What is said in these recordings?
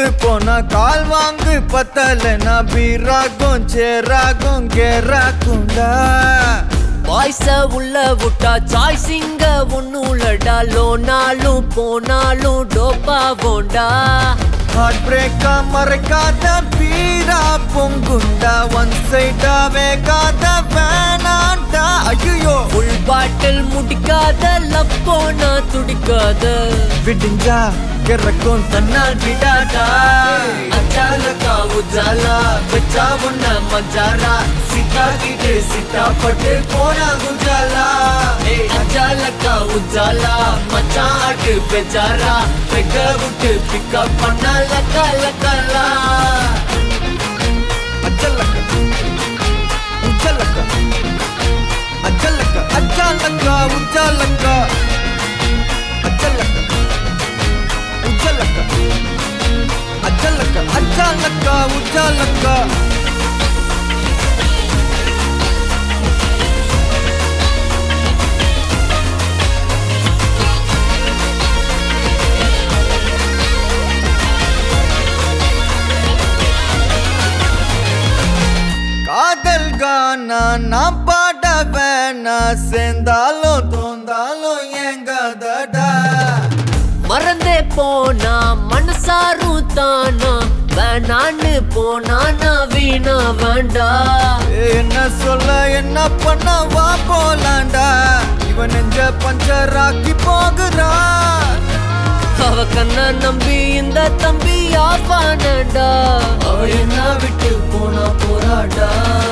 போனா கால் வாங்கு பத்தலனா பீராகும் சேராகும் கேராக்குண்டா பாய்ஸ உள்ள விட்டா சாய்ஸிங்க ஒன்னுலடா லோனாலும் போனாலும் டோப்பா போண்டா ஹார்ட் பிரேக்கா மறைக்காத பீரா பொங்குண்டா ஒன் சைடா வேகாத வேணாண்டா ஐயோ ஃபுல் பாட்டில் முடிக்காத லவ் போனா துடிக்காத விடிஞ்சா கிறக்கும் தன்னால் விடாதா அச்சாலக்கா உஜாலா வச்சா உன்ன மஜாரா சிக்கா கிட்டு சித்தா பட்டு போனா குஜாலா ஏய் அச்சாலக்கா உஜாலா மச்சான் ஆட்டு பெஜாரா பெக்க விட்டு பிக்கப் பண்ண லக்கா லக்கலா அச்சல்லக்க உச்சல்லக்க அச்சல்லக்க அச்சாலக்க உச்சாலக்க அச்சல்லக்க உச்சல்லக்க அச்சல்லக்க அச்சாலக்க உச்சாலக்க காதல் கானா நான் பாட வேணா சேர்ந்தாலும் தோந்தாலும் எங்காதடா மறந்தே போனா மனசாரும் தானா வேணான்னு போனா நான் வீணா வேண்டா என்ன சொல்ல என்ன பண்ண வா போலாண்டா இவன் நெஞ்ச பஞ்சராக்கி போகுறான் அவ கண்ண நம்பி இந்த தம்பி யாப்பானடா அவ என்ன விட்டு போனா போராடா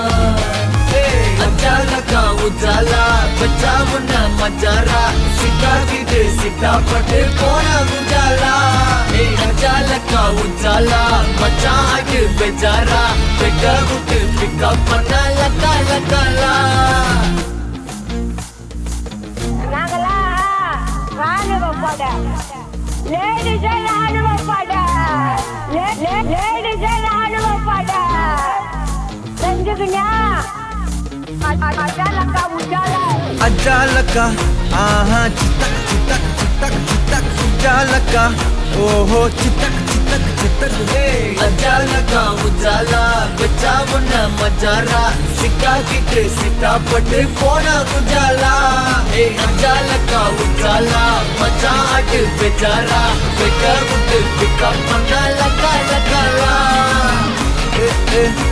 அச்சாலக்கா உஜாலா பச்சா முன்ன மச்சாரா சிக்கா கிட்டு சிக்கா பட்டு போனா குஜாலா ஏய் அச்சாலக்கா உஜாலா மச்சா ஆட்டு பெஜாரா பெக்க விட்டு பிக்கப் பண்ண லக்கா லக்கலா நாங்களா ராணுவ பட லேடிஸ் ராணுவ பட லேடிஸ் ராணுவ பட செஞ்சுக்கினா அஜாலக்கா உஜாலா அஜாலக்கா ஆஹா சித்தக் சித்தக் சித்தக் சித்தக் உஜாலக்கா ஓஹோ சித்தக் சித்தக் சித்தக் ஹே அஜாலக்கா உஜாலா வச்சா உன்ன மஜாரா சிக்கா கிட்டு சிக்கா பட்டு போனா குஜாலா ஏ அஜாலக்கா உஜாலா மச்சா ஆட்டு பெஜாரா பெக்க விட்டு பிக்கப் பண்ண லக்கா லக்கலா ஏ ஏ